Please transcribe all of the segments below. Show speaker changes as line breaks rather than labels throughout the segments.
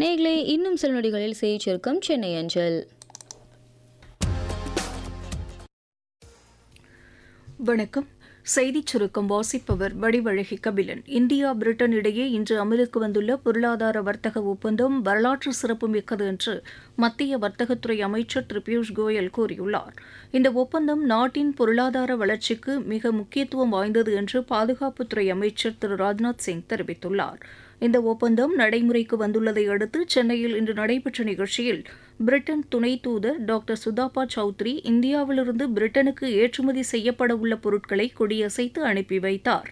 நேர்களே இன்னும் சில நொடிகளில் செய்திச் சுருக்கம் சென்னை அஞ்சல்
வணக்கம் செய்திச் சுருக்கம் வாசிப்பவர் வடிவழகி கபிலன் இந்தியா பிரிட்டன் இடையே இன்று அமலுக்கு வந்துள்ள பொருளாதார வர்த்தக ஒப்பந்தம் வரலாற்று சிறப்புமிக்கது என்று மத்திய வர்த்தகத்துறை அமைச்சர் திரு பியூஷ் கோயல் கூறியுள்ளார் இந்த ஒப்பந்தம் நாட்டின் பொருளாதார வளர்ச்சிக்கு மிக முக்கியத்துவம் வாய்ந்தது என்று பாதுகாப்புத்துறை அமைச்சர் திரு ராஜ்நாத் சிங் தெரிவித்துள்ளார் இந்த ஒப்பந்தம் நடைமுறைக்கு வந்துள்ளதை அடுத்து சென்னையில் இன்று நடைபெற்ற நிகழ்ச்சியில் பிரிட்டன் துணை தூதர் டாக்டர் சுதாபா சௌத்ரி இந்தியாவிலிருந்து பிரிட்டனுக்கு ஏற்றுமதி செய்யப்பட உள்ள பொருட்களை கொடியசைத்து அனுப்பி வைத்தார்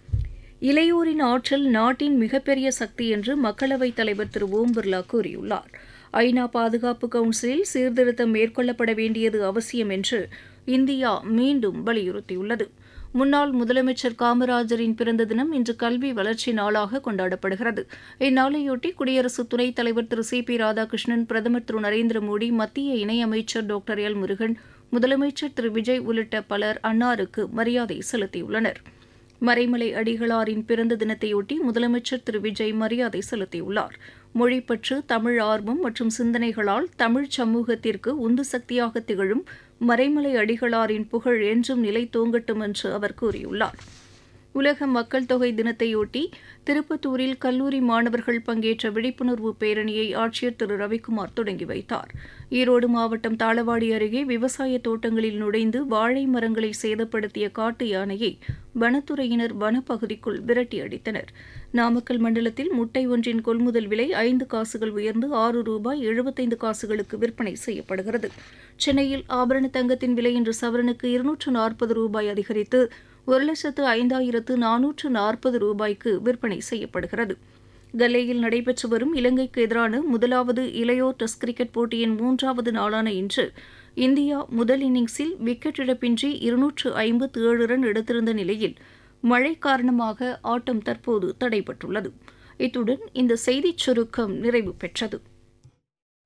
இளையோரின் ஆற்றல் நாட்டின் மிகப்பெரிய சக்தி என்று மக்களவைத் தலைவர் திரு ஓம் பிர்லா கூறியுள்ளார் ஐநா பாதுகாப்பு கவுன்சிலில் சீர்திருத்தம் மேற்கொள்ளப்பட வேண்டியது அவசியம் என்று இந்தியா மீண்டும் வலியுறுத்தியுள்ளது முன்னாள் முதலமைச்சர் காமராஜரின் பிறந்த தினம் இன்று கல்வி வளர்ச்சி நாளாக கொண்டாடப்படுகிறது இந்நாளையொட்டி குடியரசு துணைத் தலைவர் திரு சி பி ராதாகிருஷ்ணன் பிரதமர் திரு நரேந்திர மோடி மத்திய இணையமைச்சர் டாக்டர் எல் முருகன் முதலமைச்சர் திரு விஜய் உள்ளிட்ட பலர் அன்னாருக்கு மரியாதை செலுத்தியுள்ளனர் மறைமலை அடிகளாரின் பிறந்த தினத்தையொட்டி முதலமைச்சர் திரு விஜய் மரியாதை செலுத்தியுள்ளார் மொழிப்பற்று தமிழ் ஆர்வம் மற்றும் சிந்தனைகளால் தமிழ் சமூகத்திற்கு உந்து சக்தியாக திகழும் மறைமலை அடிகளாரின் புகழ் என்றும் நிலை தோங்கட்டும் என்று அவர் கூறியுள்ளார் உலக மக்கள் தொகை தினத்தையொட்டி திருப்பத்தூரில் கல்லூரி மாணவர்கள் பங்கேற்ற விழிப்புணர்வு பேரணியை ஆட்சியர் திரு ரவிக்குமார் தொடங்கி வைத்தார் ஈரோடு மாவட்டம் தாளவாடி அருகே விவசாய தோட்டங்களில் நுழைந்து வாழை மரங்களை சேதப்படுத்திய காட்டு யானையை வனத்துறையினர் வனப்பகுதிக்குள் விரட்டி அடித்தனர் நாமக்கல் மண்டலத்தில் முட்டை ஒன்றின் கொள்முதல் விலை ஐந்து காசுகள் உயர்ந்து ஆறு ரூபாய் எழுபத்தைந்து காசுகளுக்கு விற்பனை செய்யப்படுகிறது சென்னையில் ஆபரண தங்கத்தின் விலை இன்று சவரனுக்கு இருநூற்று நாற்பது ரூபாய் அதிகரித்து ஒரு லட்சத்து ஐந்தாயிரத்து நானூற்று நாற்பது ரூபாய்க்கு விற்பனை செய்யப்படுகிறது கல்லேயில் நடைபெற்று வரும் இலங்கைக்கு எதிரான முதலாவது இளையோர் டெஸ்ட் கிரிக்கெட் போட்டியின் மூன்றாவது நாளான இன்று இந்தியா முதல் இன்னிங்ஸில் விக்கெட் இழப்பின்றி இருநூற்று ஐம்பத்து ஏழு ரன் எடுத்திருந்த நிலையில் மழை காரணமாக ஆட்டம் தற்போது தடைபட்டுள்ளது இத்துடன் இந்த செய்திச் சுருக்கம் நிறைவு பெற்றது